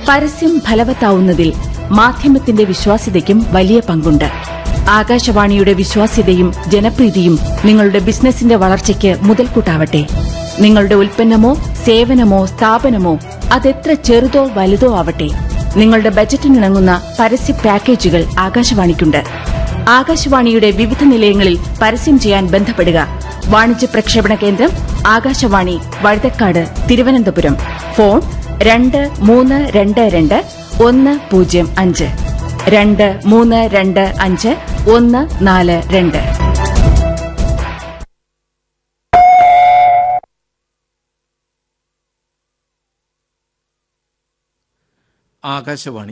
പരസ്യം ഫലവത്താവുന്നതിൽ മാധ്യമത്തിന്റെ വിശ്വാസ്യതയ്ക്കും വലിയ പങ്കുണ്ട് ആകാശവാണിയുടെ വിശ്വാസ്യതയും ജനപ്രീതിയും നിങ്ങളുടെ ബിസിനസിന്റെ വളർച്ചയ്ക്ക് മുതൽക്കൂട്ടാവട്ടെ നിങ്ങളുടെ ഉൽപ്പന്നമോ സേവനമോ സ്ഥാപനമോ അതെത്ര ചെറുതോ വലുതോ ആവട്ടെ നിങ്ങളുടെ ബജറ്റിനിണങ്ങുന്ന പരസ്യ പാക്കേജുകൾ ആകാശവാണിക്കുണ്ട് ആകാശവാണിയുടെ വിവിധ നിലയങ്ങളിൽ പരസ്യം ചെയ്യാൻ ബന്ധപ്പെടുക വാണിജ്യ പ്രക്ഷേപണ കേന്ദ്രം ആകാശവാണി വഴുതക്കാട് തിരുവനന്തപുരം ഫോൺ രണ്ട് മൂന്ന് രണ്ട് രണ്ട് ഒന്ന് പൂജ്യം അഞ്ച് രണ്ട് മൂന്ന് രണ്ട് അഞ്ച് ഒന്ന് നാല് രണ്ട് ആകാശവാണി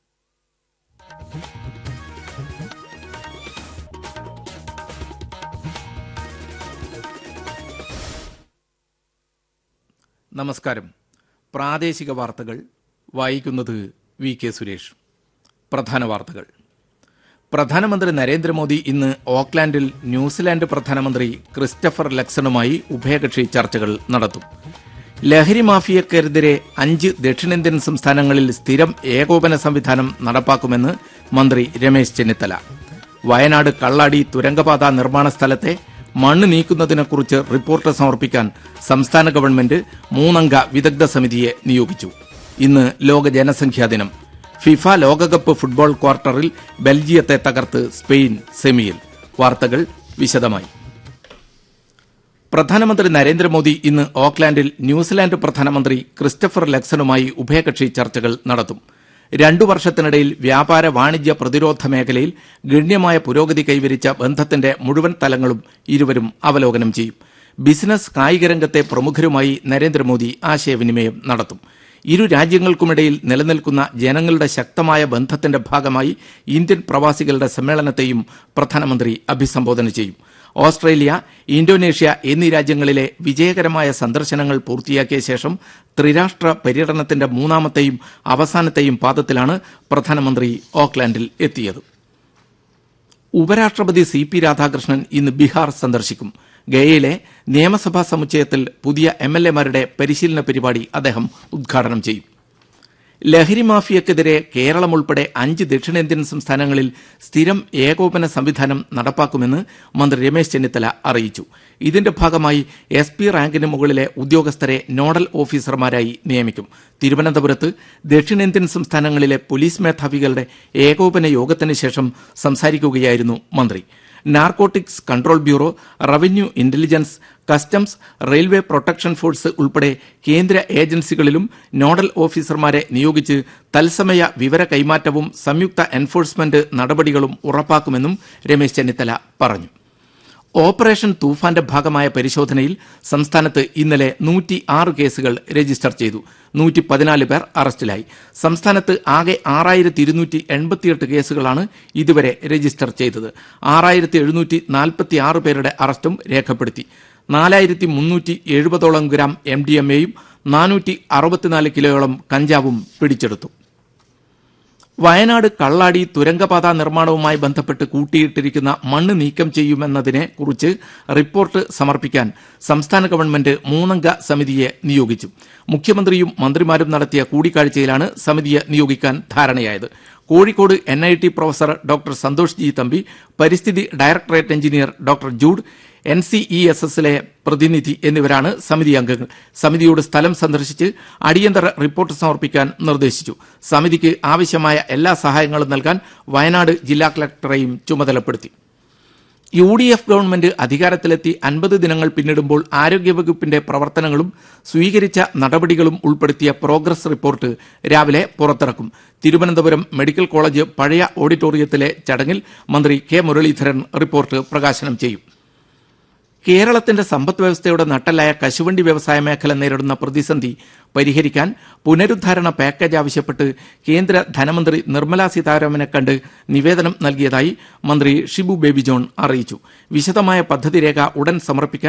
നമസ്കാരം പ്രാദേശിക വാർത്തകൾ വായിക്കുന്നത് വി കെ സുരേഷ് പ്രധാന വാർത്തകൾ പ്രധാനമന്ത്രി നരേന്ദ്രമോദി ഇന്ന് ഓക്ലാൻഡിൽ ന്യൂസിലാൻഡ് പ്രധാനമന്ത്രി ക്രിസ്റ്റഫർ ലക്സണുമായി ഉഭയകക്ഷി ചർച്ചകൾ നടത്തും ലഹരി മാഫിയക്കെതിരെ അഞ്ച് ദക്ഷിണേന്ത്യൻ സംസ്ഥാനങ്ങളിൽ സ്ഥിരം ഏകോപന സംവിധാനം നടപ്പാക്കുമെന്ന് മന്ത്രി രമേശ് ചെന്നിത്തല വയനാട് കള്ളാടി തുരങ്കപാത നിർമ്മാണ സ്ഥലത്തെ മണ്ണ് നീക്കുന്നതിനെക്കുറിച്ച് റിപ്പോർട്ട് സമർപ്പിക്കാൻ സംസ്ഥാന ഗവൺമെന്റ് മൂന്നംഗ വിദഗ്ധ സമിതിയെ നിയോഗിച്ചു ഇന്ന് ലോക ജനസംഖ്യാ ദിനം ഫിഫ ലോകകപ്പ് ഫുട്ബോൾ ക്വാർട്ടറിൽ ബെൽജിയത്തെ തകർത്ത് സ്പെയിൻ സെമിയിൽ വാർത്തകൾ വിശദമായി പ്രധാനമന്ത്രി നരേന്ദ്രമോദി ഇന്ന് ഓക്ലാൻഡിൽ ന്യൂസിലാൻഡ് പ്രധാനമന്ത്രി ക്രിസ്റ്റഫർ ലക്സണുമായി ഉഭയകക്ഷി ചർച്ചകൾ നടത്തും രണ്ടു വർഷത്തിനിടയിൽ വ്യാപാര വാണിജ്യ പ്രതിരോധ മേഖലയിൽ ഗണ്യമായ പുരോഗതി കൈവരിച്ച ബന്ധത്തിന്റെ മുഴുവൻ തലങ്ങളും ഇരുവരും അവലോകനം ചെയ്യും ബിസിനസ് കായികരംഗത്തെ പ്രമുഖരുമായി നരേന്ദ്രമോദി ആശയവിനിമയം നടത്തും ഇരു രാജ്യങ്ങൾക്കുമിടയിൽ നിലനിൽക്കുന്ന ജനങ്ങളുടെ ശക്തമായ ബന്ധത്തിന്റെ ഭാഗമായി ഇന്ത്യൻ പ്രവാസികളുടെ സമ്മേളനത്തെയും പ്രധാനമന്ത്രി അഭിസംബോധന ചെയ്യും ഓസ്ട്രേലിയ ഇന്തോനേഷ്യ എന്നീ രാജ്യങ്ങളിലെ വിജയകരമായ സന്ദർശനങ്ങൾ പൂർത്തിയാക്കിയ ശേഷം ത്രിരാഷ്ട്ര പര്യടനത്തിന്റെ മൂന്നാമത്തെയും അവസാനത്തെയും പാദത്തിലാണ് പ്രധാനമന്ത്രി ഓക്ലാൻഡിൽ എത്തിയത് ഉപരാഷ്ട്രപതി സി പി രാധാകൃഷ്ണൻ ഇന്ന് ബീഹാർ സന്ദർശിക്കും ഗയയിലെ നിയമസഭാ സമുച്ചയത്തിൽ പുതിയ എം എൽ എമാരുടെ പരിശീലന പരിപാടി അദ്ദേഹം ഉദ്ഘാടനം ചെയ്യും ലഹരി മാഫിയക്കെതിരെ കേരളം ഉൾപ്പെടെ അഞ്ച് ദക്ഷിണേന്ത്യൻ സംസ്ഥാനങ്ങളിൽ സ്ഥിരം ഏകോപന സംവിധാനം നടപ്പാക്കുമെന്ന് മന്ത്രി രമേശ് ചെന്നിത്തല അറിയിച്ചു ഇതിന്റെ ഭാഗമായി എസ് പി റാങ്കിന് മുകളിലെ ഉദ്യോഗസ്ഥരെ നോഡൽ ഓഫീസർമാരായി നിയമിക്കും തിരുവനന്തപുരത്ത് ദക്ഷിണേന്ത്യൻ സംസ്ഥാനങ്ങളിലെ പോലീസ് മേധാവികളുടെ ഏകോപന യോഗത്തിന് ശേഷം സംസാരിക്കുകയായിരുന്നു മന്ത്രി narcotics control bureau revenue intelligence customs railway protection force ഉൾപ്പെടെ കേന്ദ്ര ഏജൻസികളിലും നോഡൽ ഓഫീസർമാരെ നിയോഗിച്ച് തത്സമയ വിവര കൈമാറ്റവും സംയുക്ത എൻഫോഴ്സ്മെന്റ് നടപടികളും ഉറപ്പാക്കുമെന്നും രമേശ് ചെന്നിത്തല പറഞ്ഞു ഓപ്പറേഷൻ തൂഫാന്റെ ഭാഗമായ പരിശോധനയിൽ സംസ്ഥാനത്ത് ഇന്നലെ നൂറ്റി ആറ് കേസുകൾ രജിസ്റ്റർ ചെയ്തു നൂറ്റി പതിനാല് പേർ അറസ്റ്റിലായി സംസ്ഥാനത്ത് ആകെ ആറായിരത്തി ഇരുന്നൂറ്റി എൺപത്തിയെട്ട് കേസുകളാണ് ഇതുവരെ രജിസ്റ്റർ ചെയ്തത് ആറായിരത്തി എഴുന്നൂറ്റി നാൽപ്പത്തി ആറ് പേരുടെ അറസ്റ്റും രേഖപ്പെടുത്തി നാലായിരത്തി മുന്നൂറ്റി എഴുപതോളം ഗ്രാം എം ഡി എം എയും നാനൂറ്റി അറുപത്തിനാല് കിലോയോളം കഞ്ചാവും പിടിച്ചെടുത്തു വയനാട് കള്ളാടി തുരങ്കപാത നിർമ്മാണവുമായി ബന്ധപ്പെട്ട് കൂട്ടിയിട്ടിരിക്കുന്ന മണ്ണ് നീക്കം ചെയ്യുമെന്നതിനെ കുറിച്ച് റിപ്പോർട്ട് സമർപ്പിക്കാൻ സംസ്ഥാന ഗവൺമെന്റ് മൂന്നംഗ സമിതിയെ നിയോഗിച്ചു മുഖ്യമന്ത്രിയും മന്ത്രിമാരും നടത്തിയ കൂടിക്കാഴ്ചയിലാണ് സമിതിയെ നിയോഗിക്കാൻ ധാരണയായത് Kozhikode N I T professor doctor Santhosh G Thampi പരിസ്ഥിതി directorate engineer doctor Jude N C E S എസിലെ പ്രതിനിധി എന്നിവരാണ് സമിതി അംഗങ്ങൾ സമിതിയോട് സ്ഥലം സന്ദർശിച്ച് അടിയന്തര റിപ്പോർട്ട് സമർപ്പിക്കാൻ നിർദ്ദേശിച്ചു സമിതിക്ക് ആവശ്യമായ എല്ലാ സഹായങ്ങളും നൽകാൻ വയനാട് ജില്ലാ കളക്ടറെയും ചുമതലപ്പെടുത്തി യു ഡി എഫ് ഗവൺമെന്റ് അധികാരത്തിലെത്തി അൻപത് ദിനങ്ങൾ പിന്നിടുമ്പോൾ ആരോഗ്യവകുപ്പിന്റെ പ്രവർത്തനങ്ങളും സ്വീകരിച്ച നടപടികളും ഉൾപ്പെടുത്തിയ പ്രോഗ്രസ് റിപ്പോർട്ട് രാവിലെ പുറത്തിറക്കും തിരുവനന്തപുരം മെഡിക്കൽ കോളേജ് പഴയ ഓഡിറ്റോറിയത്തിലെ ചടങ്ങിൽ മന്ത്രി കെ മുരളീധരൻ റിപ്പോർട്ട് പ്രകാശനം ചെയ്യും കേരളത്തിന്റെ സമ്പദ് വ്യവസ്ഥയുടെ നട്ടലായ കശുവണ്ടി വ്യവസായ മേഖല നേരിടുന്ന പ്രതിസന്ധി പരിഹരിക്കാൻ പുനരുദ്ധാരണ പാക്കേജ് ആവശ്യപ്പെട്ട് കേന്ദ്ര ധനമന്ത്രി നിർമ്മലാ സീതാരാമനെ കണ്ട് നിവേദനം നൽകിയതായി മന്ത്രി ഷിബു ബേബി ജോൺ അറിയിച്ചു വിശദമായ പദ്ധതി രേഖ ഉടൻ സമർപ്പിക്കാൻ